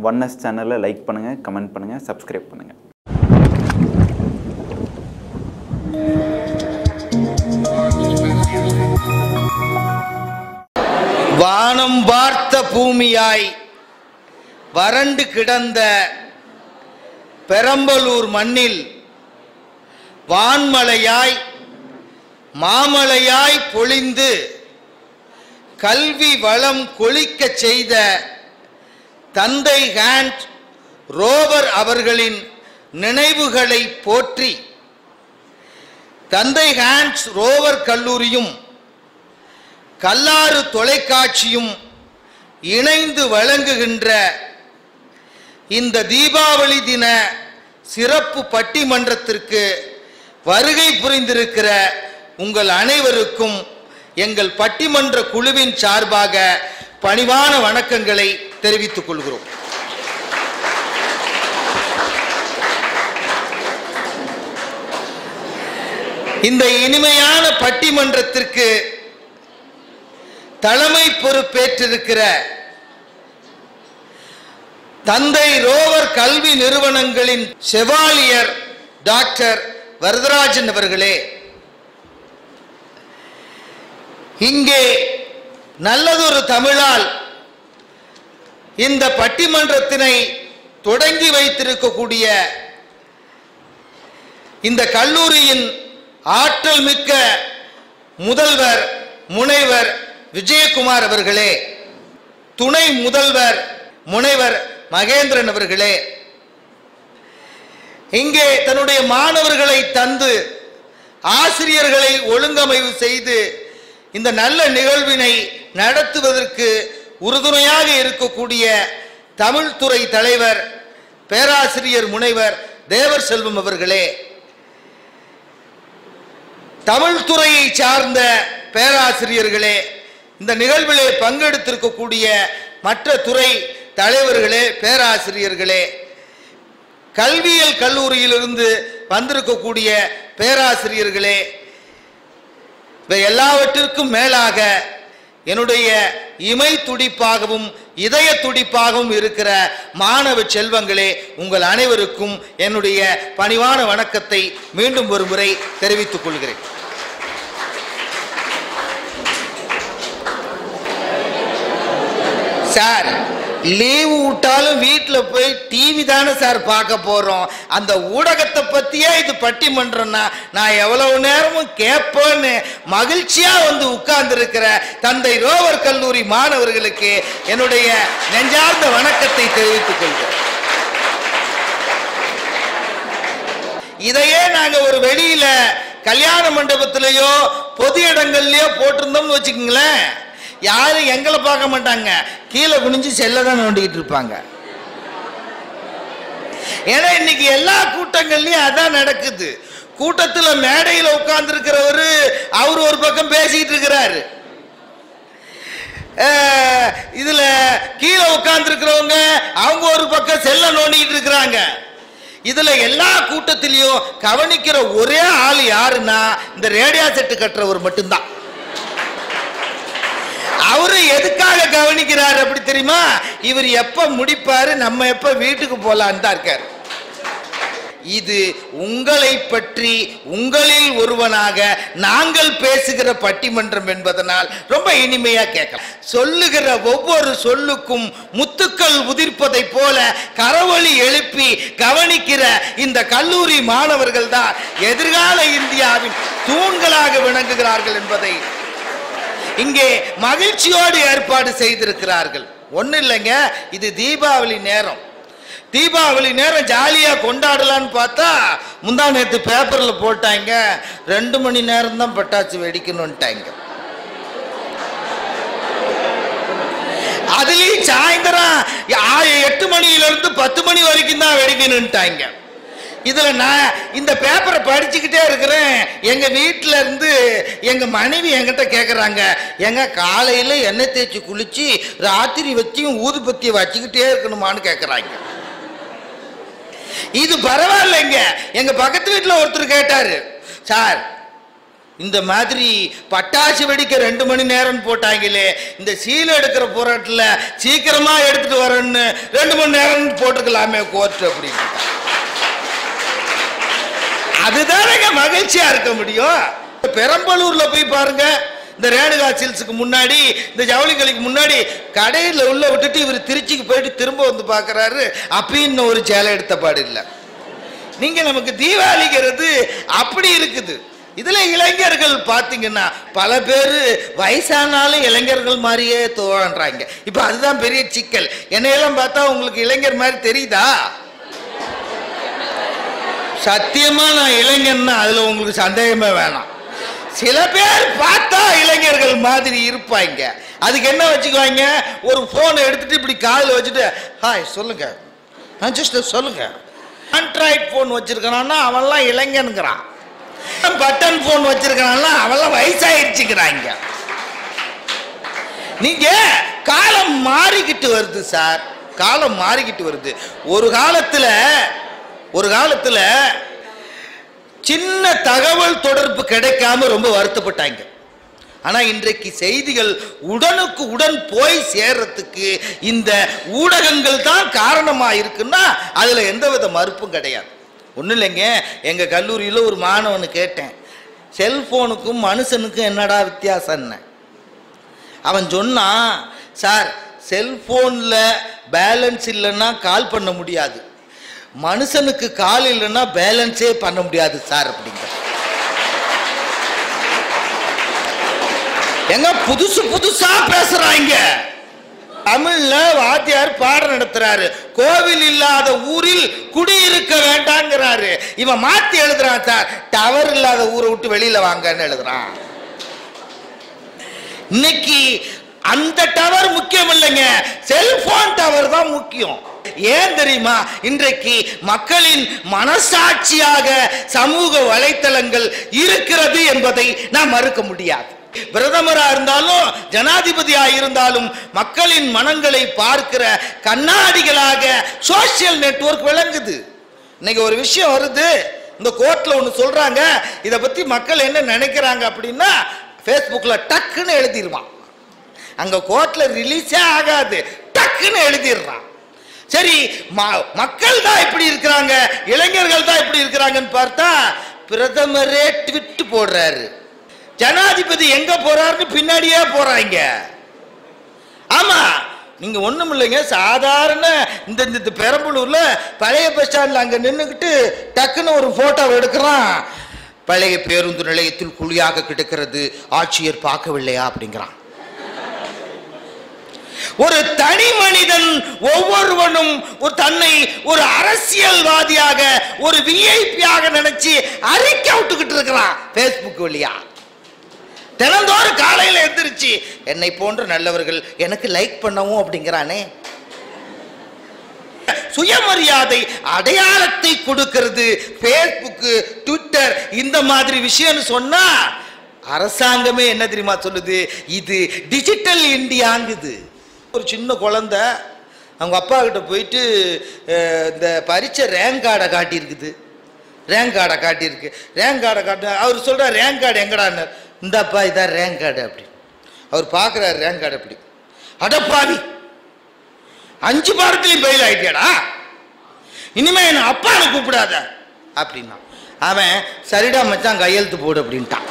Oneness சேனலை like பண்ணுங்கள் comment பண்ணுங்கள் சப்ஸ்கிரைப் பண்ணுங்கள் வானம் பார்த்த பூமியாய் வறண்டு கிடந்த பெரம்பலூர் மண்ணில் வான்மலையாய் மாமலையாய் பொழிந்து கல்வி வளம் கொளிக்கச் செய்த தந்தை ஹேண்ட் ரோவர் அவர்களின் நினைவுகளை போற்றி தந்தை ஹேண்ட்ஸ் ரோவர் கல்லூரியும் கல்லாறு தொலைக்காட்சியும் இணைந்து வழங்குகின்ற இந்த தீபாவளி தின சிறப்பு பட்டிமன்றத்திற்கு வருகை புரிந்திருக்கிற உங்கள் அனைவருக்கும் எங்கள் பட்டிமன்ற குழுவின் சார்பாக பணிவான வணக்கங்களை தெரிவித்துக் கொள்கிறோம் இந்த இனிமையான பட்டிமன்றத்திற்கு தலைமை பொறுப்பேற்றிருக்கிற தந்தை ரோவர் கல்வி நிறுவனங்களின் செவாலியர் டாக்டர் வரதராஜன் அவர்களே இங்கே நல்லதொரு தமிழால் இந்த பட்டிமன்றத்தினை தொடங்கி வைத்திருக்கக்கூடிய இந்த கல்லூரியின் ஆற்றல் மிக்க முதல்வர் முனைவர் விஜயகுமார் அவர்களே துணை முதல்வர் முனைவர் மகேந்திரன் அவர்களே இங்கே தன்னுடைய மாணவர்களை தந்து ஆசிரியர்களை ஒழுங்கமைவு செய்து இந்த நல்ல நிகழ்வினை நடத்துவதற்கு உறுதுணையாக இருக்கக்கூடிய தமிழ்துறை தலைவர் பேராசிரியர் முனைவர் தேவர் செல்வம் அவர்களே தமிழ் துறையை சார்ந்த பேராசிரியர்களே இந்த நிகழ்விலே பங்கெடுத்திருக்கக்கூடிய மற்ற துறை தலைவர்களே பேராசிரியர்களே கல்வியியல் கல்லூரியிலிருந்து வந்திருக்கக்கூடிய பேராசிரியர்களே இவை எல்லாவற்றிற்கும் மேலாக என்னுடைய இமை துடிப்பாகவும் இதய துடிப்பாகவும் இருக்கிற மாணவ செல்வங்களே உங்கள் அனைவருக்கும் என்னுடைய பணிவான வணக்கத்தை மீண்டும் ஒரு முறை தெரிவித்துக் கொள்கிறேன் சார் லீவு விட்டாலும் வீட்டில் போய் டிவி தானே சார் பார்க்க போகிறோம் அந்த ஊடகத்தை பற்றியே இது பட்டிமன்றம்னா நான் எவ்வளவு நேரமும் கேட்பேன்னு மகிழ்ச்சியாக வந்து உட்கார்ந்துருக்கிற தந்தை ரோவர் கல்லூரி மாணவர்களுக்கு என்னுடைய நெஞ்சார்ந்த வணக்கத்தை தெரிவித்துக் கொள்கிறேன் இதையே நாங்கள் ஒரு வெளியில கல்யாண மண்டபத்திலேயோ பொது இடங்கள்லயோ போட்டிருந்தோம்னு வச்சுக்கோங்களேன் யாரும் எங்களை பார்க்க மாட்டாங்க கீழே குனிஞ்சு செல்ல தான் நோண்டிக்கிட்டு இருப்பாங்க ஏன்னா இன்னைக்கு எல்லா கூட்டங்கள்லயும் அதான் நடக்குது கூட்டத்துல மேடையில் உட்கார்ந்துருக்கிறவரு அவர் ஒரு பக்கம் பேசிக்கிட்டு இருக்கிறாரு அஹ், இதுல கீழே உட்கார்ந்துருக்கிறவங்க அவங்க ஒரு பக்கம் செல்ல நோண்டிக்கிட்டு இருக்கிறாங்க இதுல எல்லா கூட்டத்திலையும் கவனிக்கிற ஒரே ஆள் யாருன்னா இந்த ரேடியோ செட்டு கட்டுறவர் மட்டும்தான் அவரு எதுக்காக கவனிக்கிறார் அப்படி தெரியுமா இவர் எப்ப முடிப்பாரு நம்ம எப்ப வீட்டுக்கு போலான்னு தான் இருக்காரு இது உங்களை பற்றி உங்களில் ஒருவனாக நாங்கள் பேசுகிற பட்டிமன்றம் என்பதனால் ரொம்ப இனிமையா கேட்கலாம் சொல்லுகிற ஒவ்வொரு சொல்லுக்கும் முத்துக்கள் உதிர்ப்பதை போல கரவொலி எழுப்பி கவனிக்கிற இந்த கல்லூரி மாணவர்கள் தான் எதிர்கால இந்தியாவின் தூண்களாக விளங்குகிறார்கள் என்பதை இங்கே மகிழ்ச்சியோடு ஏற்பாடு செய்திருக்கிறார்கள் ஒன்றும் இல்லைங்க இது தீபாவளி நேரம் தீபாவளி நேரம் ஜாலியாக கொண்டாடலான்னு பார்த்தா முந்தா நேற்று பேப்பரில் போட்டாங்க ரெண்டு மணி நேரம் தான் பட்டாசு வெடிக்கணும்ட்டாங்க அதுலேயும் சாயந்தரம் ஆ- எட்டு மணியிலிருந்து பத்து மணி வரைக்கும் தான் வெடிக்கணும்ட்டாங்க இதுல நான் இந்த பேப்பரை படிச்சுக்கிட்டே இருக்கிறேன் எங்க வீட்டுல இருந்து எங்க மனைவி என்கிட்ட கேக்குறாங்க எங்க காலையில எண்ணெய் தேய்ச்சி குளிச்சு ராத்திரி வச்சியும் ஊதுபத்தியை வச்சுக்கிட்டே இருக்கணுமான்னு கேக்குறாங்க இது பரவாயில்லைங்க எங்க பக்கத்து வீட்டுல ஒருத்தர் கேட்டாரு சார் இந்த மாதிரி பட்டாசு வெடிக்க ரெண்டு மணி நேரம் போட்டாங்களே இந்த சீல் எடுக்கிற போராட்டில் சீக்கிரமா எடுத்துட்டு வரேன்னு ரெண்டு மணி நேரம் போட்டுக்கலாமே கோர்ட் அப்படின்னு அதுதானங்க மகிழ்ச்சியா இருக்க முடியும் பெரம்பலூர்ல போய் பாருங்க இந்த ரேணுகா சில்ஸுக்கு முன்னாடி இந்த ஜவுளி கடைக்கு முன்னாடி கடையில் உள்ள விட்டுட்டு இவர் திருச்சிக்கு போயிட்டு திரும்ப வந்து பார்க்கறாரு அப்படின்னு ஒரு சேலை எடுத்த பாடு இல்லை நீங்க நமக்கு தீபாவளிங்கிறது அப்படி இருக்குது இதுல இளைஞர்கள் பாத்தீங்கன்னா பல பேர் வயசானாலும் இளைஞர்கள் மாதிரியே தோன்றாங்க இப்ப அதுதான் பெரிய சிக்கல் என்னையெல்லாம் பார்த்தா உங்களுக்கு இளைஞர் மாதிரி தெரியுதா சத்தியமா நான் இளைஞன்னா அதுல உங்களுக்கு சந்தேகமே வேணாம் சில பேர் பார்த்தா இளைஞர்கள் மாதிரி இருப்பாங்க அதுக்கு என்ன வச்சுக்குவாங்க ஒரு போனை எடுத்துட்டு இப்படி காதில் வச்சுட்டு ஹாய் சொல்லுங்க ஜஸ்ட் சொல்லுங்க ஆண்ட்ராய்ட் ஃபோன் வச்சிருக்கானா அவன்லாம் இளைஞனுங்கிறான் பட்டன் ஃபோன் வச்சிருக்கானா அவன்லாம் வயசாயிடுச்சுங்கிறாங்க நீங்க காலம் மாறிக்கிட்டு வருது சார் காலம் மாறிக்கிட்டு வருது ஒரு காலத்துல ஒரு காலத்துல சின்ன தகவல் தொடர்பு கிடைக்காம ரொம்ப வருத்தப்பட்டாங்க ஆனா இன்றைக்கு செய்திகள் உடனுக்கு உடன் போய் சேர்றதுக்கு இந்த ஊடகங்கள் தான் காரணமா இருக்குன்னா அதுல எந்தவித மறுப்பும் கிடையாது ஒன்றும் இல்லைங்க எங்க கல்லூரியில் ஒரு மாணவனு கேட்டேன் செல்போனுக்கும் மனுஷனுக்கும் என்னடா வித்தியாசம்னு அவன் சொன்னான் சார் செல்போனில் பேலன்ஸ் இல்லைன்னா கால் பண்ண முடியாது மனுஷனுக்கு கால் இல்லைன்னா பேலன்ஸே பண்ண முடியாது சார் அப்படிங்கிற எங்க புதுசு புதுசா பேசுறாங்க தமிழ்ல வாத்தியார் பாடம் நடத்துறாரு கோவில் இல்லாத ஊரில் குடியிருக்க வேண்டாங்கிறாரு இவன் மாத்தி எழுதுறான் சார் டவர் இல்லாத ஊரை விட்டு வெளியில வாங்கன்னு எழுதுறான் இன்னைக்கு அந்த டவர் முக்கியம் இல்லைங்க செல்போன் டவர் தான் முக்கியம் ஏன் தெரியுமா இன்றைக்கு மக்களின் மனசாட்சியாக சமூக வலைத்தளங்கள் இருக்கிறது என்பதை நாம் மறுக்க முடியாது பிரதமரா இருந்தாலும் ஜனாதிபதியா இருந்தாலும் மக்களின் மனங்களை பார்க்கிற கண்ணாடிகளாக சோசியல் நெட்வொர்க் விளங்குது இன்னைக்கு ஒரு விஷயம் வருது இந்த கோர்ட்ல ஒன்று சொல்றாங்க இதை பத்தி மக்கள் என்ன நினைக்கிறாங்க அப்படின்னா ஃபேஸ்புக்ல டக்குன்னு எழுதிடுவான் அங்க கோர்ட்ல ரிலீஸே ஆகாது டக்குன்னு எழுதிடுறான் சரி ம- மக்கள் தான் இப்படி இருக்கிறாங்க இளைஞர்கள் தான் இப்படி இருக்கிறாங்கன்னு பார்த்தா பிரதமரே ட்விட் போடுறாரு ஜனாதிபதி எங்க போறாருன்னு பின்னாடியே போறாங்க ஆமா நீங்க ஒண்ணும் இல்லைங்க சாதாரண இந்த இந்த இந்த பெரம்பலூர்ல பழைய பஸ் ஸ்டாண்ட்ல அங்க நின்னுக்கிட்டு டக்குன்னு ஒரு போட்டோ எடுக்கிறான் பழைய பேருந்து நிலையத்தில் குழியாக கிடக்கிறது ஆட்சியர் பார்க்கவில்லையா அப்படிங்கிறான் ஒரு தனி மனிதன் ஒவ்வொருவனும் ஒரு தன்னை ஒரு அரசியல்வாதியாக ஒரு விஐபியாக நினைச்சு அறிக்கை விட்டுக்கிட்டு இருக்கிறான் பேஸ்புக் வழியா தினந்தோறும் காலையில எந்திரிச்சு என்னை போன்ற நல்லவர்கள் எனக்கு லைக் பண்ணவும் அப்படிங்கிறானே சுயமரியாதை அடையாளத்தை கொடுக்கிறது ஃபேஸ்புக் ட்விட்டர் இந்த மாதிரி விஷயம்னு சொன்னா அரசாங்கமே என்ன தெரியுமா சொல்லுது இது டிஜிட்டல் இந்தியாங்குது ஒரு சின்ன குழந்தை அவங்க அப்பா கிட்ட போயிட்டு அஹ், இந்த பரீட்சை ரேங்க் கார்டை காட்டியிருக்குது ரேங்க் கார்டை காட்டியிருக்கு ரேங்க் கார்டை காட்டு அவர் சொல்கிறார் ரேங்க் கார்டு எங்கடான்னு இந்தாப்பா இதான் ரேங்க் கார்டு அப்படி அவர் பார்க்குறாரு ரேங்க் கார்டு அப்படி அடப்பாவி அஞ்சு பாடத்துலையும் ஃபெயில் ஆயிட்டியாடா இனிமே என்ன அப்பான்னு கூப்பிடாத அப்படின்னா அவன் சரிடா மச்சான் கையெழுத்து போடு அப்படின்ட்டான்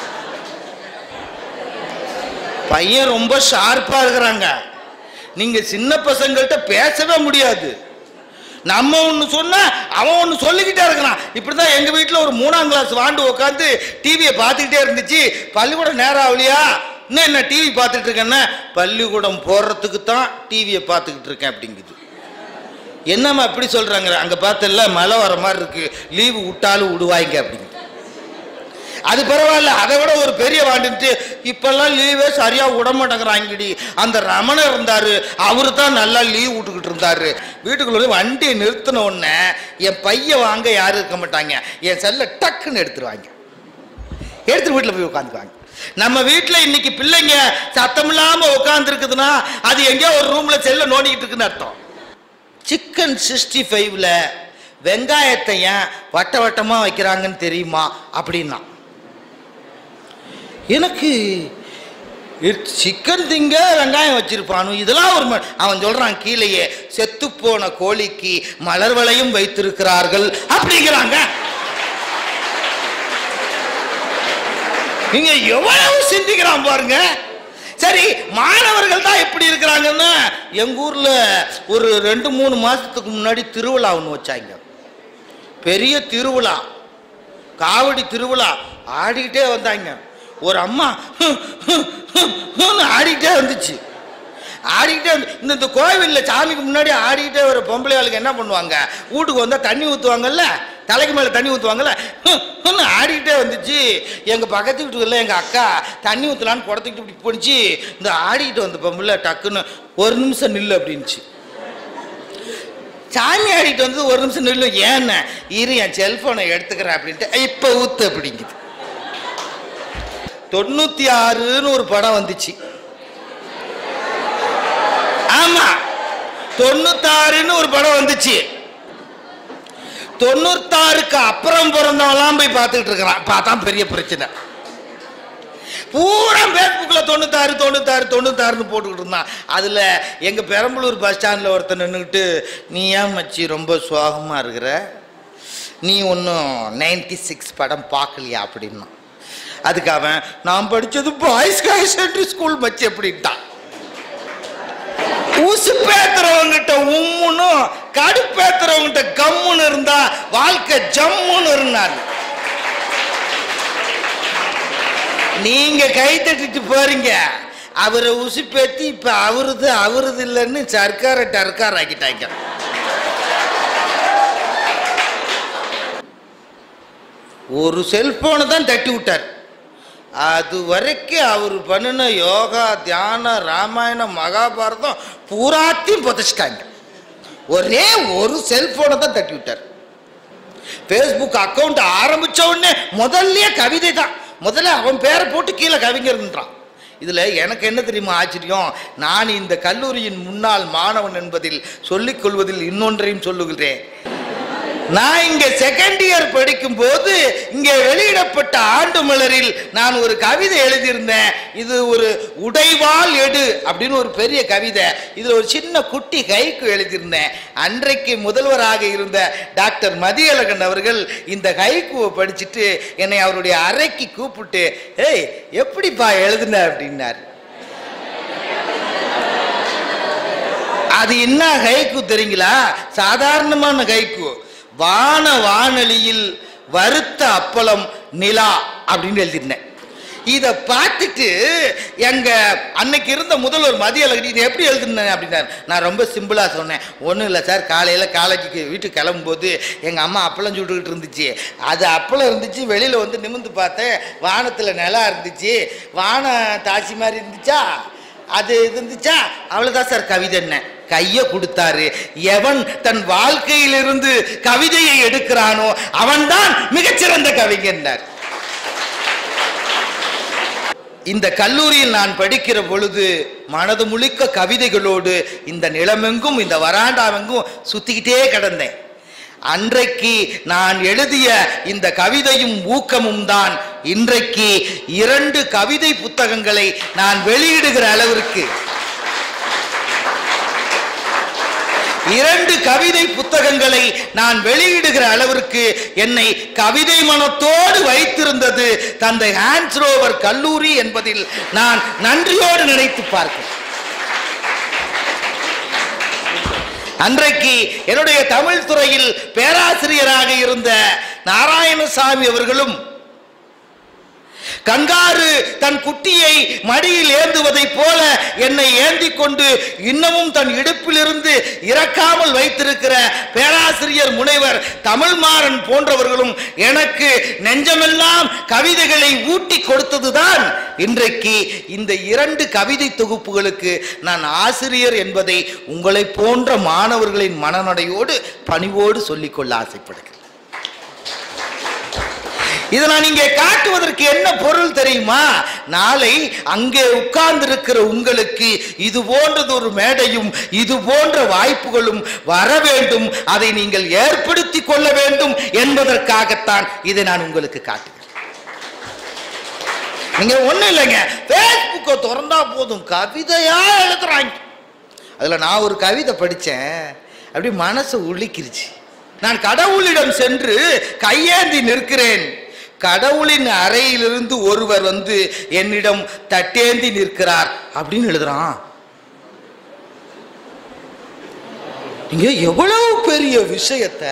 பையன் ரொம்ப ஷார்ப்பா இருக்கிறாங்க நீங்க சின்ன பசங்கள்கிட்ட பேசவே முடியாது நம்ம ஒன்று சொன்னா அவன் ஒன்று சொல்லிக்கிட்டே இருக்கிறான் இப்படிதான் எங்க வீட்டில் ஒரு மூணாம் கிளாஸ் வாண்டு உட்காந்து டிவியை பார்த்துக்கிட்டே இருந்துச்சு பள்ளிக்கூடம் நேரம் ஆகலையா இன்னும் என்ன டிவி பார்த்துட்டு இருக்கேன்னா பள்ளிக்கூடம் போடுறதுக்கு தான் டிவியை பார்த்துக்கிட்டு இருக்கேன் அப்படிங்குது என்னம்மா இப்படி சொல்றாங்க அங்க பார்த்தல மழை வர மாதிரி இருக்கு லீவு விட்டாலும் விடுவாங்க அப்படிங்குது அது பரவாயில்ல அதை விட ஒரு பெரிய வாண்டுட்டு இப்பெல்லாம் லீவே சரியா விட மாட்டேங்கிறாங்கடி அந்த ரமணன் இருந்தாரு அவரு தான் நல்லா லீவ் விட்டுக்கிட்டு இருந்தாரு வீட்டுக்குள்ள போய் வண்டியை நிறுத்தின உடனே என் பையன் வாங்க யாரும் இருக்க மாட்டாங்க என் செல்ல டக்குன்னு எடுத்துருவாங்க எடுத்துட்டு வீட்டில் போய் உட்காந்துக்குவாங்க நம்ம வீட்டில் இன்னைக்கு பிள்ளைங்க சத்தம் இல்லாம உட்கார்ந்து இருக்குதுன்னா அது எங்கேயோ ஒரு ரூம்ல செல்ல நோண்டிக்கிட்டு இருக்குன்னு அர்த்தம் சிக்கன் சிக்ஸ்டி ஃபைவ்ல வெங்காயத்தை ஏன் வட்ட வட்டமாக வைக்கிறாங்கன்னு தெரியுமா அப்படின்னா எனக்கு சிக்கன் திங்க வெங்காயம் வச்சிருப்பானு இதெல்லாம் ஒரு ம- அவன் சொல்றான் கீழேயே செத்துப்போன கோழிக்கு மலர் வளையம் வைத்திருக்கிறார்கள் அப்படிங்கிறாங்க நீங்க எவ்வளவு சிந்திக்கிறான் பாருங்க சரி மாணவர்கள் தான் எப்படி இருக்கிறாங்கன்னா எங்க ஊர்ல ஒரு ரெண்டு மூணு மாசத்துக்கு முன்னாடி திருவிழா ஒன்று வச்சாங்க பெரிய திருவிழா காவடி திருவிழா ஆடிக்கிட்டே வந்தாங்க ஒரு அம்மா ஆடிக்கிட்டே வந்துச்சு ஆடிக்கிட்டே வந்து இந்த இந்த கோவிலில் சாமிக்கு முன்னாடி ஆடிக்கிட்டே வர பொம்பளை ஆளுங்க என்ன பண்ணுவாங்க வீட்டுக்கு வந்தால் தண்ணி ஊற்றுவாங்கல்ல தலைக்கு மேலே தண்ணி ஊற்றுவாங்கல்ல ஆடிக்கிட்டே வந்துச்சு எங்கள் பக்கத்து வீட்டுக்குள்ள எங்கள் அக்கா தண்ணி ஊற்றலான்னு குடத்துக்கிட்டு இப்படி போணுச்சு இந்த ஆடிக்கிட்டு வந்த பொம்பளை டக்குன்னு ஒரு நிமிஷம் நில்லு அப்படின்ச்சு சாமி ஆடிட்டு வந்து ஒரு நிமிஷம் நில்லு ஏன்னு இரு என் செல்போனை எடுத்துக்கிறேன் அப்படின்ட்டு இப்போ ஊத்து அப்படிங்குது தொண்ணூத்தி ஆறுன்னு ஒரு படம் வந்துச்சு ஆமா தொண்ணூத்தாறுன்னு ஒரு படம் வந்துச்சு தொண்ணூத்தாறுக்கு அப்புறம் பிறந்தவன்லாம் போய் பார்த்துக்கிட்டு இருக்கிறான் பார்த்தா பெரிய பிரச்சனை பூரா ஃபேஸ்புக்கில் தொண்ணூத்தாறு தொண்ணூத்தாறு தொண்ணூத்தாறுன்னு போட்டுக்கிட்டு இருந்தான் அதில் எங்கள் பெரம்பலூர் பஸ் ஸ்டாண்டில் ஒருத்தன் நின்றுக்கிட்டு நீ ஏன் மச்சி ரொம்ப சோகமாக இருக்கிற நீ ஒன்றும் நைன்டி சிக்ஸ் படம் பார்க்கலையா அப்படின்னா அதுக்கு அவன் நான் படித்தது பாய்ஸ் ஹையர் செகண்டரி ஸ்கூல் மச்சி அப்படின்ட்டான் ஊசு பேத்துறவங்கிட்ட உம்முனும் கடுப்பேத்துறவங்கிட்ட கம்முன்னு இருந்தா வாழ்க்கை ஜம்முன்னு இருந்தாரு நீங்க கை தட்டிட்டு போறீங்க அவரை உசுப்பேத்தி இப்ப அவருது அவருது இல்லைன்னு சர்க்கார டர்க்கார் ஆக்கிட்டாங்க ஒரு செல்போனை தான் தட்டி விட்டார் அது வரைக்கும் அவர் பண்ணின யோகா தியானம் ராமாயணம் மகாபாரதம் பூராத்தையும் புதைச்சிட்டாங்க ஒரே ஒரு செல்போனை தான் தட்டி விட்டார் ஃபேஸ்புக் அக்கௌண்ட் ஆரம்பிச்ச உடனே முதல்லயே கவிதை தான் முதல்ல அவன் பேரை போட்டு கீழே கவிஞர்ன்றான் இதில் எனக்கு என்ன தெரியுமா ஆச்சரியம் நான் இந்த கல்லூரியின் முன்னாள் மாணவன் என்பதில் சொல்லிக் கொள்வதில் இன்னொன்றையும் சொல்லுகிறேன் நான் இங்க செகண்ட் இயர் படிக்கும் போது இங்கே வெளியிடப்பட்ட ஆண்டு மலரில் நான் ஒரு கவிதை எழுதியிருந்தேன் இது ஒரு உடைவாள் எடு அப்படின்னு ஒரு பெரிய கவிதை இதுல ஒரு சின்ன குட்டி கைக்கு எழுதியிருந்தேன் அன்றைக்கு முதல்வராக இருந்த டாக்டர் மதியழகன் அவர்கள் இந்த கைக்குவை படிச்சுட்டு என்னை அவருடைய அறைக்கு கூப்பிட்டு ஏய் எப்படிப்பா எழுதுன அப்படின்னார் அது என்ன கைக்கு தெரியுங்களா சாதாரணமான கைக்கு வான வானொலியில் வறுத்த அப்பளம் நிலா அப்படின்னு எழுதிருந்தேன் இதை பார்த்துட்டு எங்க அன்னைக்கு இருந்த முதல்வர் மதிய அழகு இதை எப்படி எழுதுனேன் அப்படின்னாரு நான் ரொம்ப சிம்பிளாக சொன்னேன் ஒன்றும் இல்லை சார் காலையில் காலேஜுக்கு வீட்டுக்கு கிளம்பும்போது எங்கள் அம்மா அப்பளம் சுட்டுக்கிட்டு இருந்துச்சு அது அப்பளம் இருந்துச்சு வெளியில் வந்து நிமிந்து பார்த்தேன் வானத்தில் நிலா இருந்துச்சு வானம் தாசி மாதிரி இருந்துச்சா அது இருந்துச்சா அவ்வளவுதான் சார் கவிதை என்ன கைய கொடுத்தாரு எவன் தன் வாழ்க்கையிலிருந்து கவிதையை எடுக்கிறானோ அவன்தான் மிகச்சிறந்த கவிஞர் இந்த கல்லூரியில் நான் படிக்கிற பொழுது மனது முழுக்க கவிதைகளோடு இந்த நிலமெங்கும் இந்த வராண்டாவெங்கும் சுத்திக்கிட்டே கிடந்தேன் அன்றைக்கு நான் எழுதிய இந்த கவிதையும் ஊக்கமும் தான் இன்றைக்கு இரண்டு கவிதை புத்தகங்களை நான் வெளியிடுகிற அளவிற்கு இரண்டு கவிதை புத்தகங்களை நான் வெளியிடுகிற அளவிற்கு என்னை கவிதை மனத்தோடு வைத்திருந்தது தந்தை ஹான்ஸ் ரோவர் கல்லூரி என்பதில் நான் நன்றியோடு நினைத்து பார்க்கிறேன் அன்றைக்கு என்னுடைய தமிழ் துறையில் பேராசிரியராக இருந்த நாராயணசாமி அவர்களும் கங்காரு தன் குட்டியை மடியில் ஏந்துவதைப் போல என்னை ஏந்தி கொண்டு இன்னமும் தன் இடுப்பிலிருந்து இறக்காமல் வைத்திருக்கிற பேராசிரியர் முனைவர் தமிழ்மாறன் போன்றவர்களும் எனக்கு நெஞ்சமெல்லாம் கவிதைகளை ஊட்டி கொடுத்ததுதான் இன்றைக்கு இந்த இரண்டு கவிதை தொகுப்புகளுக்கு நான் ஆசிரியர் என்பதை உங்களைப் போன்ற மாணவர்களின் மனநடையோடு பணிவோடு சொல்லிக்கொள்ள ஆசைப்படுகிறேன் இதை நான் இங்கே காட்டுவதற்கு என்ன பொருள் தெரியுமா நாளை அங்கே உட்கார்ந்திருக்கிற உங்களுக்கு இது போன்றது ஒரு மேடையும் இது போன்ற வாய்ப்புகளும் வர வேண்டும் அதை நீங்கள் ஏற்படுத்தி கொள்ள வேண்டும் என்பதற்காகத்தான் இதை நான் உங்களுக்கு காட்டுகிறேன் நீங்க ஒண்ணும் இல்லைங்க ஃபேஸ்புக்கை திறந்தா போதும் கவிதையா எழுதுறாங்க அதுல நான் ஒரு கவிதை படிச்சேன் அப்படி மனசு உளிக்கிருச்சு நான் கடவுளிடம் சென்று கையேந்தி நிற்கிறேன் கடவுளின் அறையிலிருந்து ஒருவர் வந்து என்னிடம் தட்டேந்தி நிற்கிறார் அப்படின்னு எழுதுறான் நீங்க எவ்வளவு பெரிய விஷயத்தை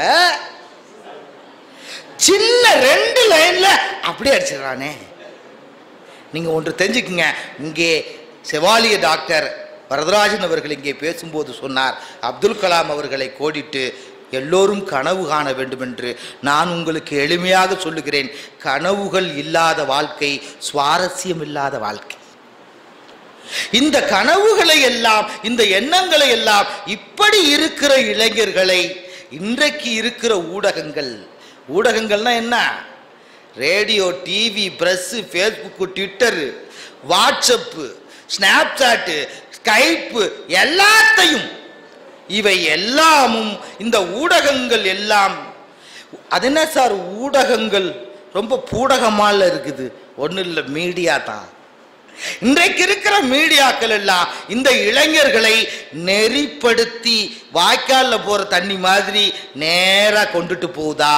சின்ன ரெண்டு லைன்ல அப்படியே அடிச்சிடறானே நீங்க ஒன்று தெரிஞ்சுக்குங்க இங்கே செவாலிய டாக்டர் வரதராஜன் அவர்கள் இங்கே பேசும்போது சொன்னார் அப்துல் கலாம் அவர்களை கோடிட்டு எல்லோரும் கனவு காண வேண்டும் என்று நான் உங்களுக்கு எளிமையாக சொல்லுகிறேன் கனவுகள் இல்லாத வாழ்க்கை சுவாரஸ்யம் இல்லாத வாழ்க்கை இந்த கனவுகளை எல்லாம் இந்த எண்ணங்களை எல்லாம் இப்படி இருக்கிற இளைஞர்களை இன்றைக்கு இருக்கிற ஊடகங்கள் ஊடகங்கள்னா என்ன radio TV press Facebook Twitter WhatsApp Snapchat Skype எல்லாத்தையும் இவை எல்லாமும் இந்த ஊடகங்கள் எல்லாம் அது என்ன சார் ஊடகங்கள் ரொம்ப பூடகமால இருக்குது ஒன்றும் இல்லை மீடியா தான் இன்றைக்கு இருக்கிற மீடியாக்கள் எல்லாம் இந்த இளைஞர்களை நெறிப்படுத்தி வாய்க்கால்ல போற தண்ணி மாதிரி நேரா கொண்டுட்டு போகுதா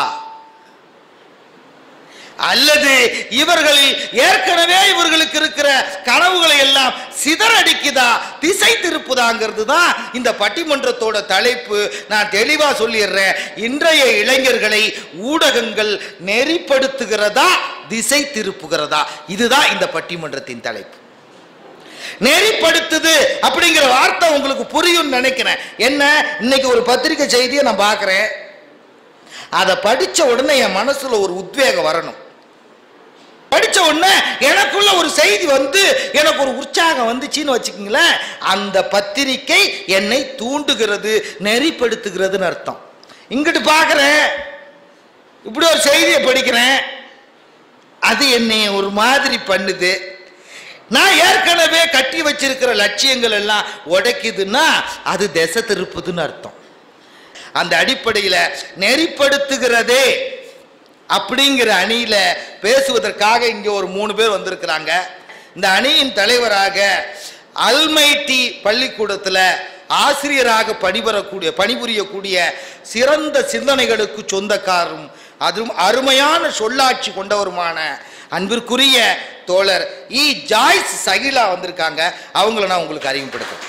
அல்லது இவர்களில் ஏற்கனவே இவர்களுக்கு இருக்கிற கனவுகளை எல்லாம் சிதறடிக்குதா திசை திருப்புதாங்கிறது தான் இந்த பட்டிமன்றத்தோட தலைப்பு நான் தெளிவா சொல்லிடுறேன் இன்றைய இளைஞர்களை ஊடகங்கள் நெறிப்படுத்துகிறதா திசை திருப்புகிறதா இதுதான் இந்த பட்டிமன்றத்தின் தலைப்பு நெறிப்படுத்துது அப்படிங்கிற வார்த்தை உங்களுக்கு புரியும் நினைக்கிறேன் என்ன இன்னைக்கு ஒரு பத்திரிக்கை செய்தியை நான் பார்க்குறேன் அதை படிச்ச உடனே என் மனசுல ஒரு உத்வேகம் வரணும் படிச்ச உடனே எனக்குள்ள ஒரு செய்தி வந்து எனக்கு ஒரு உற்சாகம் வந்துச்சுன்னு வச்சுக்கோங்களேன் அந்த பத்திரிக்கை என்னை தூண்டுகிறது நெறிப்படுத்துகிறதுன்னு அர்த்தம் இங்கிட்டு பார்க்குறேன் இப்படி ஒரு செய்தியை படிக்கிறேன் அது என்னை ஒரு மாதிரி பண்ணுது நான் ஏற்கனவே கட்டி வச்சிருக்கிற லட்சியங்கள் எல்லாம் உடைக்குதுன்னா அது திசை திருப்புதுன்னு அர்த்தம் அந்த அடிப்படையில் நெறிப்படுத்துகிறதே அப்படிங்கிற அணியில பேசுவதற்காக இங்கே ஒரு மூணு பேர் வந்திருக்கிறாங்க இந்த அணியின் தலைவராக அல்மைட்டி பள்ளிக்கூடத்தில் ஆசிரியராக பணிபுறக்கூடிய பணிபுரியக்கூடிய சிறந்த சிந்தனைகளுக்கு சொந்தக்காரும் அதுவும் அருமையான சொல்லாட்சி கொண்டவருமான அன்பிற்குரிய தோழர் இ ஜாய்ஸ் சகிலா வந்திருக்காங்க அவங்கள நான் உங்களுக்கு அறிமுகப்படுத்துறேன்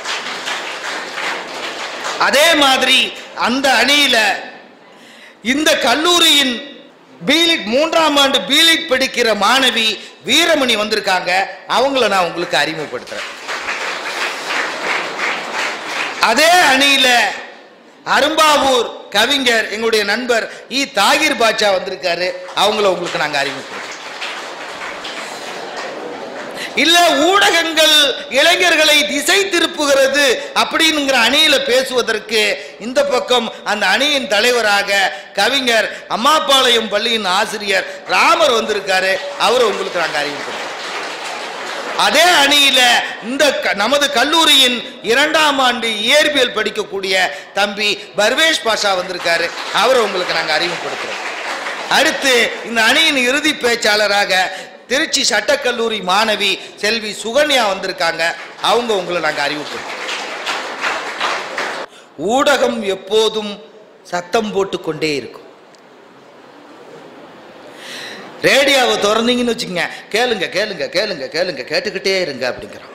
அதே மாதிரி அந்த அணியில இந்த கல்லூரியின் பீலிட் மூன்றாம் ஆண்டு பீலிட் படிக்கிற மாணவி வீரமணி வந்திருக்காங்க அவங்கள நான் உங்களுக்கு அறிமுகப்படுத்துறேன் அதே அணியில அரும்பாவூர் கவிஞர் எங்களுடைய நண்பர் இ தாகிர் பாட்சா வந்திருக்காரு அவங்கள உங்களுக்கு நாங்க அறிமுகப்படுத்துறோம் இல்ல ஊடகங்கள் இளைஞர்களை திசை திருப்புகிறது அப்படிங்கிற அணியில பேசுவதற்கு இந்த பக்கம் அந்த அணியின் தலைவராக கவிஞர் அம்மாபாளையம் பள்ளியின் ஆசிரியர் ராமர் வந்திருக்காரு அவரை உங்களுக்கு நாங்க அறிமுகப்படுத்துறோம் அதே அணியில இந்த க- நமது கல்லூரியின் இரண்டாம் ஆண்டு இயற்பியல் படிக்கக்கூடிய தம்பி பர்வேஷ் பாஷா வந்திருக்காரு அவரை உங்களுக்கு நாங்க அறிமுகப்படுத்துறோம் அடுத்து இந்த அணியின் இறுதி பேச்சாளராக திருச்சி சட்டக்கல்லூரி மாணவி செல்வி சுகன்யா வந்திருக்காங்க அவங்க உங்களை நாங்க அறிமுகப்படுத்துறோம் ஊடகம் எப்போதும் சத்தம் போட்டு கொண்டே இருக்கும் ரேடியோவை திறந்தீங்கன்னு வச்சுக்கங்க கேளுங்க கேளுங்க கேளுங்க கேளுங்க கேட்டுக்கிட்டே இருங்க அப்படிங்கிறான்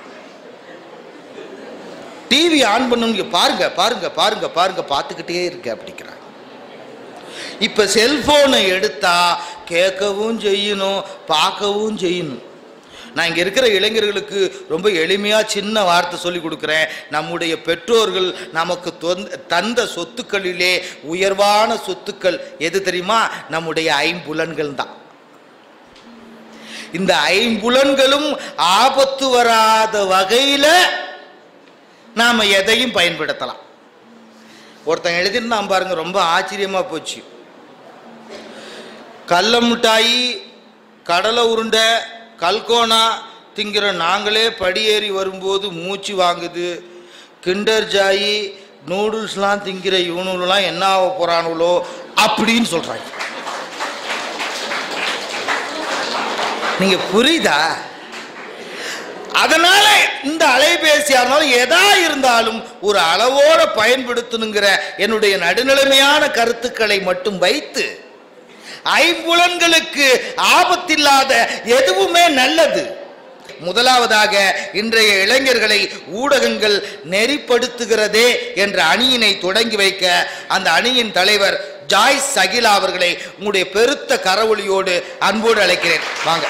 டிவி ஆன் பண்ணுங்க பாருங்க பாருங்க பாருங்க பாருங்க பார்த்துக்கிட்டே இருங்க அப்படிங்கிறான் இப்ப செல்போனை எடுத்தா கேட்கவும் செய்யணும் பார்க்கவும் செய்யணும் நான் இங்க இருக்கிற இளைஞர்களுக்கு ரொம்ப எளிமையா சின்ன வார்த்தை சொல்லி கொடுக்குறேன் நம்முடைய பெற்றோர்கள் நமக்கு தொந்த- தந்த சொத்துக்களிலே உயர்வான சொத்துக்கள் எது தெரியுமா நம்முடைய ஐம்புலன்கள் தான் இந்த ஐம்புலன்களும் ஆபத்து வராத வகையில நாம எதையும் பயன்படுத்தலாம் ஒருத்தன் எழுதியிருந்தான் பாருங்க ரொம்ப ஆச்சரியமா போச்சு கடல மிட்டாயி கடலை உருண்டை கல்கோனா திங்கிற நாங்களே படியேறி வரும்போது மூச்சு வாங்குது கிண்டர் ஜாயி நூடுல்ஸ்லாம் திங்கிற இவனுலாம் என்ன ஆக போறானுங்களோ அப்படின்னு சொல்றாங்க நீங்க புரியுதா அதனால இந்த அலைபேசியா இருந்தாலும் எதா இருந்தாலும் ஒரு அளவோட பயன்படுத்தணுங்கிற என்னுடைய நடுநிலைமையான கருத்துக்களை மட்டும் வைத்து ஐம்புலன்களுக்கு ஆபத்தில்லாத எதுவுமே நல்லது முதலாவதாக இன்றைய இளைஞர்களை ஊடகங்கள் நெறிப்படுத்துகிறதே என்ற அணியினை தொடங்கி வைக்க அந்த அணியின் தலைவர் ஜாய்ஸ் சகிலா அவர்களை உங்களுடைய பெருத்த கரவொலியோடு அன்போடு அழைக்கிறேன் வாங்க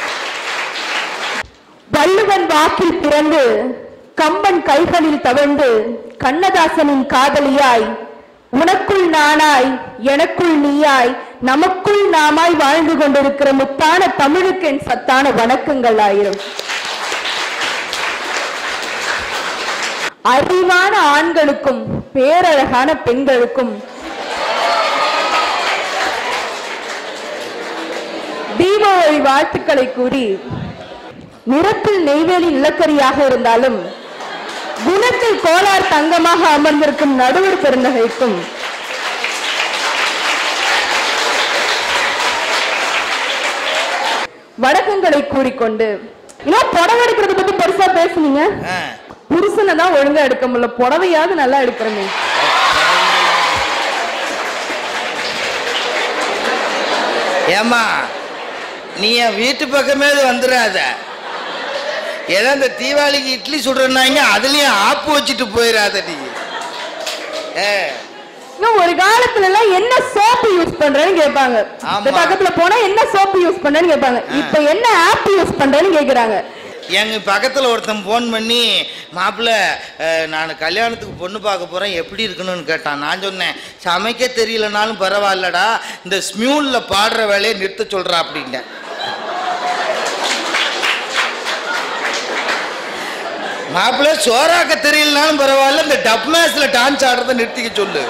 வள்ளுவன் வாக்கில் பிறந்து கம்பன் கைகளில் தவழ்ந்து கண்ணதாசனின் காதலியாய் உனக்குள் நானாய் எனக்குள் நீயாய் நமக்குள் நாமாய் வாழ்ந்து கொண்டிருக்கிற முத்தான தமிழுக்கு என் சத்தான வணக்கங்கள் ஆயிரம் அறிவான ஆண்களுக்கும் பேரழகான பெண்களுக்கும் தீபாவளி வாழ்த்துக்களை கூறி நிறத்தில் நெய்வேலி நிலக்கரியாக இருந்தாலும் குணத்தில் கோலார் தங்கமாக அமர்ந்திருக்கும் நடுவர் பெருந்தகைக்கும் வணக்கங்களை கூறிக்கொண்டு இன்னும் புடவை எடுக்கிறத பத்தி பெருசா பேசுனீங்க ஆ, புருஷனை தான் ஒழுங்கா எடுக்க முடியல புடவையாவது நல்லா எடுக்கிறமே ஏம்மா நீ என் வீட்டு பக்கமே வந்துடாத ஏதோ இந்த தீபாவளிக்கு இட்லி சுடுறாங்க அதுலயும் ஆப்பு வச்சுட்டு போயிடாத நீ ஏ இன்னும் ஒரு காலத்துல எல்லாம் என்ன சோப்பு யூஸ் பண்றேன்னு கேட்பாங்க ஆமா. இந்த பக்கத்துல போனா என்ன சோப்பு யூஸ் பண்றேன்னு கேட்பாங்க இப்ப என்ன ஆப் யூஸ் பண்றேன்னு கேக்குறாங்க எங்க பக்கத்தில் ஒருத்தன் ஃபோன் பண்ணி மாப்பிள்ளை நான் கல்யாணத்துக்கு பொண்ணு பார்க்க போகிறேன் எப்படி இருக்கணும்னு கேட்டான் நான் சொன்னேன் சமைக்க தெரியலனாலும் பரவாயில்லடா இந்த ஸ்மியூனில் பாடுற வேலையை நிறுத்த சொல்கிறா அப்படின்ட்டேன் மாப்பிள்ளை சோறாக்க தெரியலனாலும் பரவாயில்ல இந்த டப் மேஸில் டான்ஸ் ஆடுறதை நிறுத்திக்க சொல்லு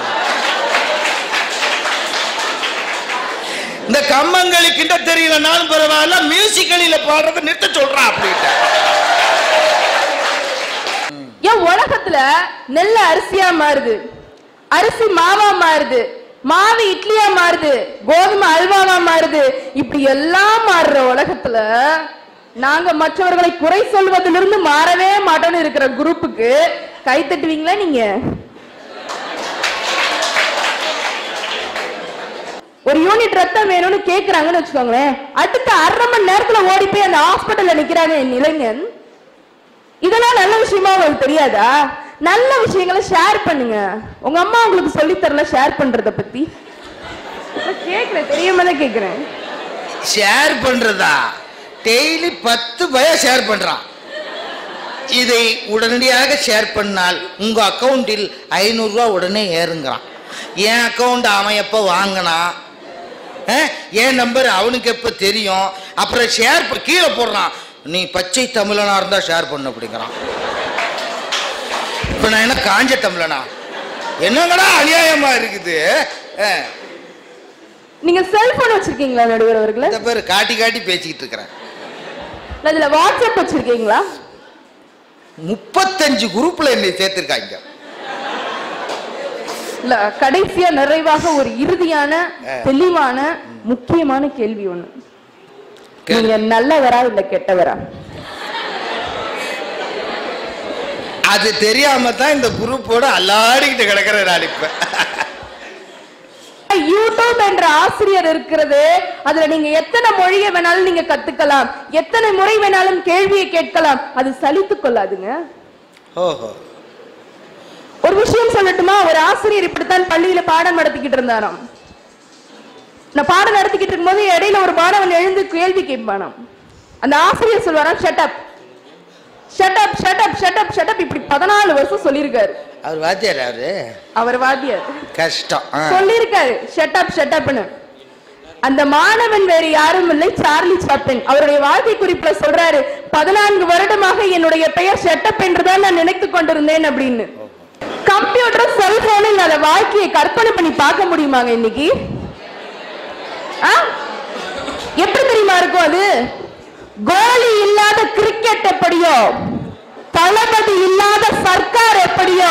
இந்த கம்மங்களி கிண்ட தெரியலனாலும் பரவாயில்ல மியூசிக்கலில பாடுறதை நிறுத்த சொல்றான் அப்படின்ட்டு ஏன் உலகத்துல நெல்ல அரிசியா மாறுது அரிசி மாவா மாறுது மாவு இட்லியா மாறுது கோதுமை அல்வாவா மாறுது இப்படி எல்லாம் மாறுற உலகத்துல நாங்க மற்றவர்களை குறை சொல்வதிலிருந்து மாறவே மாட்டோம்னு இருக்கிற குரூப்புக்கு கை தட்டுவீங்களா நீங்க ஒரு யூனிட் ரத்தம் வேணும்னு கேக்குறாங்கன்னு வச்சுக்கோங்களேன் அடுத்த அரை மணி நேரத்துல ஓடி போய் அந்த ஹாஸ்பிட்டல்ல நிக்கிறாங்க என் இளைஞன் இதெல்லாம் நல்ல விஷயமா உங்களுக்கு தெரியாதா நல்ல விஷயங்களை ஷேர் பண்ணுங்க உங்க அம்மா உங்களுக்கு சொல்லி தரல ஷேர் பண்றத பத்தி நான் கேக்குறேன் தெரியாம தான் கேக்குறேன் ஷேர் பண்றதா டெய்லி பத்து பய ஷேர் பண்றான் இதை உடனடியாக ஷேர் பண்ணால் உங்க அக்கவுண்டில் ஐநூறுரூவா உடனே ஏறுங்கிறான் என் அக்கவுண்ட் அவன் எப்போ வாங்கினான் அஹ், என் நம்பர் அவனுக்கு எப்போ தெரியும் அப்புறம் ஷேர் கீழே போடுறான் நீ பச்சை தமிழனா இருந்தா ஷேர் பண்ணு அப்படிங்கிறான் இப்போ நான் என்ன காஞ்ச தமிழனா என்னங்கடா அநியாயமா இருக்குது அஹ், நீங்க செல்போன் வச்சிருக்கீங்களா நடுவர் அவர்களே இந்த பேர் காட்டி காட்டி பேசிக்கிட்டு இருக்கிறேன் அதுல வாட்ஸ்அப் வச்சிருக்கீங்களா முப்பத்தஞ்சு குரூப்ல என்னை சேர்த்திருக்காங்க இல்ல கடைசியா நிறைவாக ஒரு இறுதியான தெளிவான முக்கியமான கேள்வி ஒண்ணு கேளு. நீங்க நல்லவரா இல்ல கெட்டவரா அது தெரியாம தான் இந்த குரூப்போட அல்லாடிக்கிட்டு கிடக்கிற நான் இப்ப யூடியூப் என்ற ஆசிரியர் இருக்கிறது அதுல நீங்க எத்தனை மொழியை வேணாலும் நீங்க கத்துக்கலாம் எத்தனை முறை வேணாலும் கேள்வியை கேட்கலாம் அது சலித்துக் கொள்ளாதுங்க ஓஹோ ஒரு விஷயம் சொல்லட்டுமா ஒரு ஆசிரியர் இப்படித்தான் பள்ளியில பாடம் நடத்திக்கிட்டு இருந்தாராம் நான் பாடம் நடத்திக்கிட்டு இருக்கும்போது இடையில ஒரு மாணவன் எழுந்து கேள்வி கேட்பானாம் அந்த ஆசிரியர் சொல்வாராம் shut up shut up shut up shut up shut up இப்படி பதினாலு வருஷம் சொல்லியிருக்காரு அவர் வாத்தியார் அவரு அவர் வாத்தியார் கஷ்டம் ஆ. சொல்லியிருக்காரு ஷட்டப் ஷட்டப்னு அந்த மாணவன் வேறு யாரும் இல்லை சார்லி சாப்ளின் அவருடைய வாழ்க்கை குறிப்புல சொல்றாரு பதினான்கு வருடமாக என்னுடைய பெயர் ஷட்டப் என்றுதான் நான் நினைத்துக் கொண்டிருந்தேன் அப்படின்னு கம்ப்யூட்டர் செல்போனில் அந்த வாழ்க்கையை கற்பனை பண்ணி பார்க்க முடியுமாங்க இன்னைக்கு ஆ? எப்படி தெரியுமா இருக்கும் அது கோலி இல்லாத கிரிக்கெட் எப்படியோ தளபதி இல்லாத சர்க்கார் எப்படியோ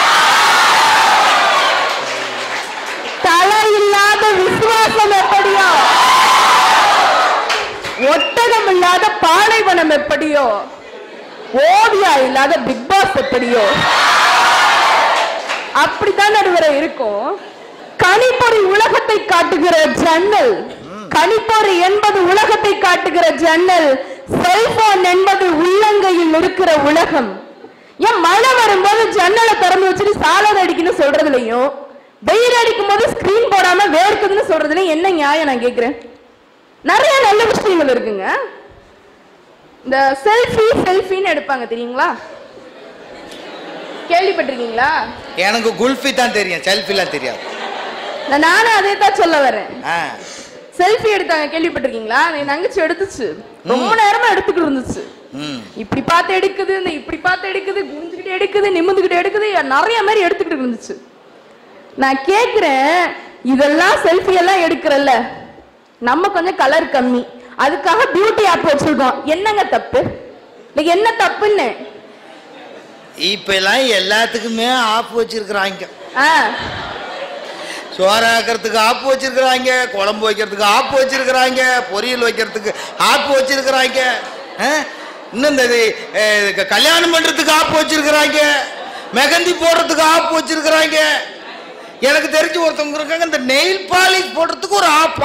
தலை இல்லாத விசுவாசம் எப்படியோ ஒட்டகம் இல்லாத பாலைவனம் எப்படியோ ஓவியா இல்லாத பிக் பாஸ் எப்படியோ அப்படித்தான் நடுவரை இருக்கும் கணிப்பொறி உலகத்தை காட்டுகிற ஜன்னல் கணிப்பொறி என்பது உலகத்தை காட்டுகிற ஜன்னல் செல்போன் என்பது உள்ளங்கையில் இருக்கிற உலகம் ஏன் மழை வரும்போது ஜன்னலை திறந்து வச்சுட்டு சாலட் அடிக்கணும்னு சொல்றதுலயும் வெயில் அடிக்கும் போது ஸ்கிரீன் போடாம வேர்க்குதுன்னு சொல்றதுலயும் என்ன நியாயம் நான் கேக்குறேன் நிறைய நல்ல விஷயங்கள் இருக்குங்க இந்த செல்ஃபி செல்ஃபின்னு எடுப்பாங்க தெரியுங்களா கேள்விப்பட்டிருக்கீங்களா எனக்கு குல்ஃபி தான் தெரியும் செல்ஃபிலாம் தெரியாது நான் நானும் அதே தான் சொல்ல வரேன் ஆ செல்ஃபி எடுத்தாங்க கேள்விப்பட்டிருக்கீங்களா என் தங்கச்சி எடுத்துச்சு ரொம்ப நேரமா எடுத்துக்கிட்டு இருந்துச்சு ம் இப்படி பார்த்து எடுக்குது இந்த இப்படி பார்த்து எடுக்குது குனிஞ்சுக்கிட்டு எடுக்குது நிமிந்துக்கிட்டு எடுக்குது நிறைய மாதிரி எடுத்துக்கிட்டு இருந்துச்சு நான் கேக்குறேன் இதெல்லாம் செல்ஃபி எல்லாம் எடுக்கிறல்ல நம்ம கொஞ்சம் கலர் கம்மி அதுக்காக பியூட்டி ஆப் வச்சிருக்கோம் என்னங்க தப்பு இல்ல என்ன தப்புன்னு இப்ப எல்லாம் எல்லாத்துக்குமே ஆப் வச்சிருக்கிறாங்க ஆ சோறாக்கிறதுக்கு ஆப்பு வச்சிருக்கிறாங்க குழம்பு வைக்கிறதுக்கு ஆப்பு வச்சிருக்கிறாங்க பொரியல் வைக்கிறதுக்கு ஆப்பு வச்சிருக்கிறாங்க ஆ? இன்னும் இந்த இது, அஹ், க- கல்யாணம் பண்றதுக்கு ஆப்பு வச்சிருக்கிறாங்க மெகந்தி போடுறதுக்கு ஆப்பு வச்சிருக்கிறாங்க எனக்கு தெரிஞ்சு ஒருத்தவங்க இருக்காங்க இந்த நெயில் பாலிஷ் போடுறதுக்கு ஒரு ஆப்பா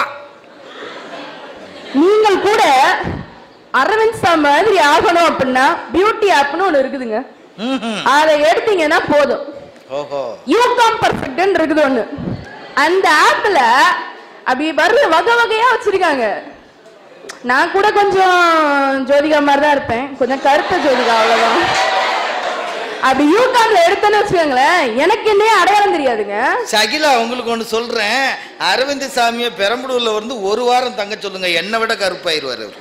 நீங்கள் கூட அரவிந்த் சா மாதிரி ஆகணும் அப்படின்னா பியூட்டி ஆப்னு ஒண்ணு இருக்குதுங்க ம்ஹும். அதை எடுத்தீங்கன்னா போதும் ஓஹோ யூகாம் பர்ஃபெக்ட்னு இருக்குது ஒண்ணு அந்த ஆப்ல அப்படி வர்ற வகை வகையா வச்சிருக்காங்க நான் கூட கொஞ்சம் ஜோதிகா மாதிரி தான் இருப்பேன் கொஞ்சம் கருத்த ஜோதிகா அவ்வளவுதான் அப்படி யூகாம்ல எடுத்தேன்னு வச்சுக்கோங்களேன் எனக்கு என்னையே அடையாளம் தெரியாதுங்க சகிலா உங்களுக்கு ஒன்று சொல்றேன் அரவிந்த் சாமியை பெரம்பலூர்ல வந்து ஒரு வாரம் தங்க சொல்லுங்க என்னை விட கருப்பாயிருவார் அவர்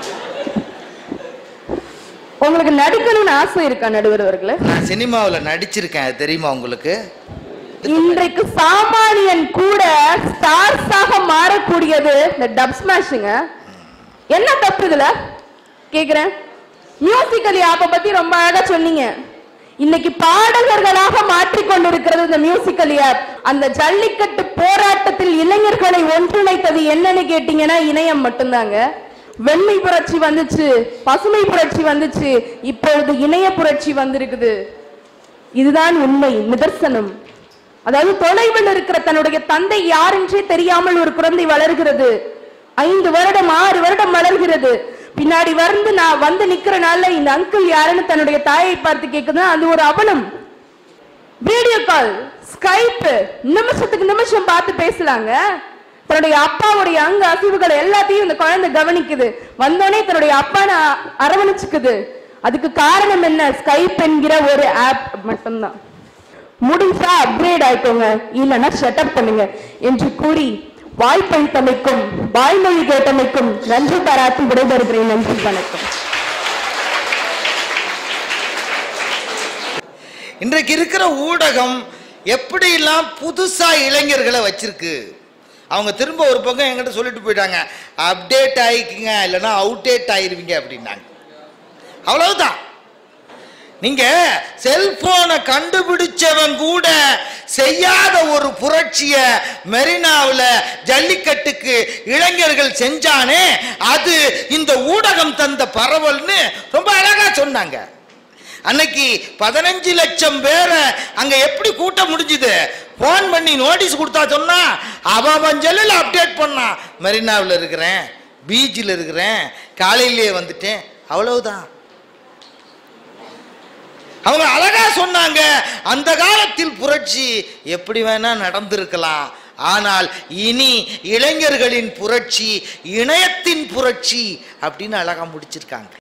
உங்களுக்கு நடிக்கணும்னு ஆசை இருக்கா நடுவர் அவர்களே நான் சினிமாவில் நடிச்சிருக்கேன் அது தெரியுமா உங்களுக்கு இன்றைக்கு சாமானியன் கூட ஸ்டார்ஸாக மாறக்கூடியது இந்த டப் ஸ்மாஷுங்க என்ன தப்பு இதுல கேக்குறேன் மியூசிக்கலி ஆப்ப பத்தி ரொம்ப அழகா சொன்னீங்க இன்னைக்கு பாடகர்களாக மாற்றிக் கொண்டிருக்கிறது இந்த மியூசிக்கல் ஆப் அந்த ஜல்லிக்கட்டு போராட்டத்தில் இளைஞர்களை ஒன்றிணைத்தது என்னன்னு கேட்டீங்கன்னா இணையம் மட்டும்தாங்க வெண்மை புரட்சி வந்துச்சு பசுமை புரட்சி வந்துச்சு இப்பொழுது இணைய புரட்சி வந்திருக்குது இதுதான் உண்மை நிதர்சனம் அதாவது தொலைவில் இருக்கிற தன்னுடைய தந்தை யார் என்றே தெரியாமல் ஒரு குழந்தை வளர்கிறது ஐந்து வருடம் ஆறு வருடம் வளர்கிறது பின்னாடி வந்து நான் வந்து நிக்கிறனால இந்த அங்கிள் யாருன்னு தன்னுடைய தாயை பார்த்து கேக்குது அது ஒரு அவலம் வீடியோ கால் ஸ்கைப் நிமிஷத்துக்கு நிமிஷம் பார்த்து பேசலாங்க தன்னுடைய அப்பாவுடைய அங்க அசைவுகள் எல்லாத்தையும் இந்த குழந்தை கவனிக்குது வந்தோடனே தன்னுடைய அப்பான அரவணைச்சுக்குது அதுக்கு காரணம் என்ன ஸ்கைப் என்கிற ஒரு ஆப் மட்டும்தான் முடிஞ்சா அப்கிரேட் ஆயிக்கோங்க இல்லைன்னா ஷட்டப் பண்ணுங்க என்று கூறி வாய்ப்பளித்தமைக்கும் வாய்மொழி கேட்டமைக்கும் நன்றி பாராட்டி விடைபெறுகிறேன் நன்றி வணக்கம் இன்றைக்கு இருக்கிற ஊடகம் எப்படியெல்லாம் புதுசா இளைஞர்களை வச்சிருக்கு அவங்க திரும்ப ஒரு பக்கம் என்கிட்ட சொல்லிட்டு போயிட்டாங்க அப்டேட் ஆயிக்குங்க இல்லைன்னா அவுடேட் ஆயிருவீங்க அப்படின்னாங்க அவ்வளவுதான் நீங்க செல்போனை கண்டுபிடிச்சவன் கூட செய்யாத ஒரு புரட்சிய மெரினாவில் ஜல்லிக்கட்டுக்கு இளைஞர்கள் செஞ்சானே அது இந்த ஊடகம் தந்த பரவல்னு ரொம்ப அழகா சொன்னாங்க அன்னைக்கு பதினஞ்சு லட்சம் பேரை அங்க எப்படி கூட்ட முடிஞ்சுது ஃபோன் பண்ணி நோட்டீஸ் கொடுத்தா சொன்னா அவன் அவன் செல்லில் அப்டேட் பண்ணான் மெரினாவில் இருக்கிறேன் பீச்சில் இருக்கிறேன் காலையிலேயே வந்துட்டேன் அவ்வளவுதான் அவங்க அழகா சொன்னாங்க அந்த காலத்தில் புரட்சி எப்படி வேணா நடந்திருக்கலாம் ஆனால் இனி இளைஞர்களின் புரட்சி இணையத்தின் புரட்சி அப்படின்னு அழகா முடிச்சிருக்காங்க